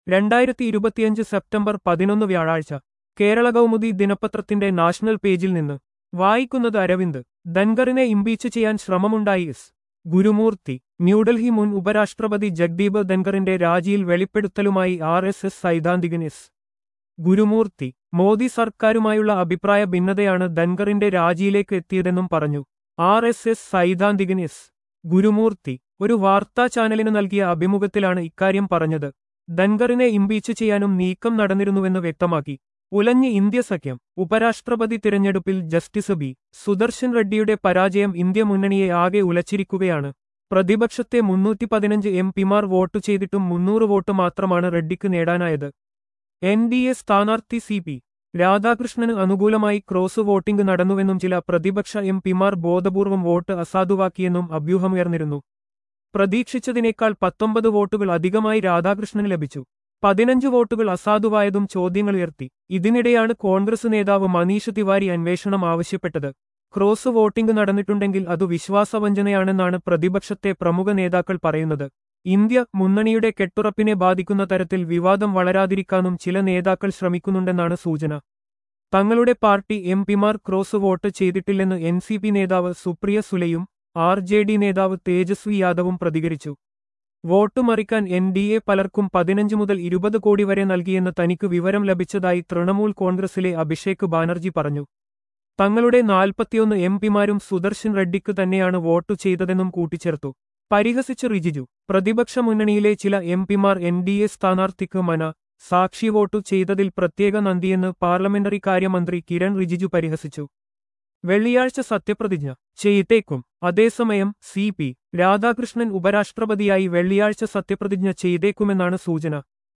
രണ്ടായിരത്തി ഇരുപത്തിയഞ്ച് സെപ്റ്റംബർ പതിനൊന്ന് വ്യാഴാഴ്ച കേരള കൗമുദി ദിനപത്രത്തിന്റെ നാഷണൽ പേജിൽ നിന്ന് വായിക്കുന്നത് അരവിന്ദ് ധൻഖറിനെ ഇംപീച്ച് ചെയ്യാൻ ശ്രമമുണ്ടായി എസ് ഗുരുമൂർത്തി ന്യൂഡൽഹി മുൻ ഉപരാഷ്ട്രപതി ജഗ്ദീപ് ധൻഖറിന്റെ രാജിയിൽ വെളിപ്പെടുത്തലുമായി ആർ എസ് എസ് സൈദ്ധാന്തികൻ എസ് ഗുരുമൂർത്തി മോദി സർക്കാരുമായുള്ള അഭിപ്രായ ഭിന്നതയാണ് ധൻഖറിന്റെ രാജിയിലേക്ക് എത്തിയതെന്നും പറഞ്ഞു ആർ എസ് എസ് സൈദ്ധാന്തികൻ എസ് ഗുരുമൂർത്തി ഒരു വാർത്താ ചാനലിന് നൽകിയ അഭിമുഖത്തിലാണ് ഇക്കാര്യം പറഞ്ഞത് ധൻഖറിനെ ഇംപീച്ച് ചെയ്യാനും നീക്കം നടന്നിരുന്നുവെന്ന് വ്യക്തമാക്കി ഉലഞ്ഞ് ഇന്ത്യ സഖ്യം ഉപരാഷ്ട്രപതി തിരഞ്ഞെടുപ്പിൽ ജസ്റ്റിസ് ബി സുദർശൻ റെഡ്ഡിയുടെ പരാജയം ഇന്ത്യ മുന്നണിയെ ആകെ ഉലച്ചിരിക്കുകയാണ് പ്രതിപക്ഷത്തെ മുന്നൂറ്റി പതിനഞ്ച് എം പിമാർ വോട്ട് ചെയ്തിട്ടും മുന്നൂറ് വോട്ട് മാത്രമാണ് റെഡ്ഡിക്ക് നേടാനായത് എൻ ഡി എ സ്ഥാനാർത്ഥി സി പി രാധാകൃഷ്ണന് അനുകൂലമായി ക്രോസ് വോട്ടിംഗ് നടന്നുവെന്നും ചില പ്രതിപക്ഷ എം പിമാർ ബോധപൂർവം വോട്ട് അസാധുവാക്കിയെന്നും അഭ്യൂഹമുയർന്നിരുന്നു പ്രതീക്ഷിച്ചതിനേക്കാൾ പത്തൊമ്പത് വോട്ടുകൾ അധികമായി രാധാകൃഷ്ണന് ലഭിച്ചു പതിനഞ്ച് വോട്ടുകൾ അസാധുവായതും ചോദ്യങ്ങളുയർത്തി ഇതിനിടെയാണ് കോൺഗ്രസ് നേതാവ് മനീഷ് തിവാരി അന്വേഷണം ആവശ്യപ്പെട്ടത് ക്രോസ് വോട്ടിംഗ് നടന്നിട്ടുണ്ടെങ്കിൽ അതു വിശ്വാസവഞ്ചനയാണെന്നാണ് പ്രതിപക്ഷത്തെ പ്രമുഖ നേതാക്കൾ പറയുന്നത് ഇന്ത്യ മുന്നണിയുടെ കെട്ടുറപ്പിനെ ബാധിക്കുന്ന തരത്തിൽ വിവാദം വളരാതിരിക്കാനും ചില നേതാക്കൾ ശ്രമിക്കുന്നുണ്ടെന്നാണ് സൂചന തങ്ങളുടെ പാർട്ടി എം പിമാർ ക്രോസ് വോട്ട് ചെയ്തിട്ടില്ലെന്ന് എൻ സി പി നേതാവ് സുപ്രിയ സുലയും ആർ ജെ ഡി നേതാവ് തേജസ്വി യാദവും പ്രതികരിച്ചു വോട്ട് മറിക്കാൻ എൻ ഡി എ പലർക്കും പതിനഞ്ച് മുതൽ ഇരുപത് കോടി വരെ നൽകിയെന്ന് തനിക്ക് വിവരം ലഭിച്ചതായി തൃണമൂൽ കോൺഗ്രസിലെ അഭിഷേക് ബാനർജി പറഞ്ഞു തങ്ങളുടെ നാൽപ്പത്തിയൊന്ന് എം പിമാരും സുദർശൻ റെഡ്ഡിക്ക് തന്നെയാണ് വോട്ട് ചെയ്തതെന്നും കൂട്ടിച്ചേർത്തു പരിഹസിച്ച് റിജിജു പ്രതിപക്ഷ മുന്നണിയിലെ ചില എം പിമാർ എൻ ഡി എ സ്ഥാനാർത്ഥിക്ക് മന സാക്ഷി വോട്ടു ചെയ്തതിൽ പ്രത്യേക നന്ദിയെന്ന് പാർലമെന്ററി കാര്യമന്ത്രി കിരൺ റിജിജു പരിഹസിച്ചു വെള്ളിയാഴ്ച സത്യപ്രതിജ്ഞ ചെയ്തേക്കും അതേസമയം സി പി രാധാകൃഷ്ണൻ ഉപരാഷ്ട്രപതിയായി വെള്ളിയാഴ്ച സത്യപ്രതിജ്ഞ ചെയ്തേക്കുമെന്നാണ് സൂചന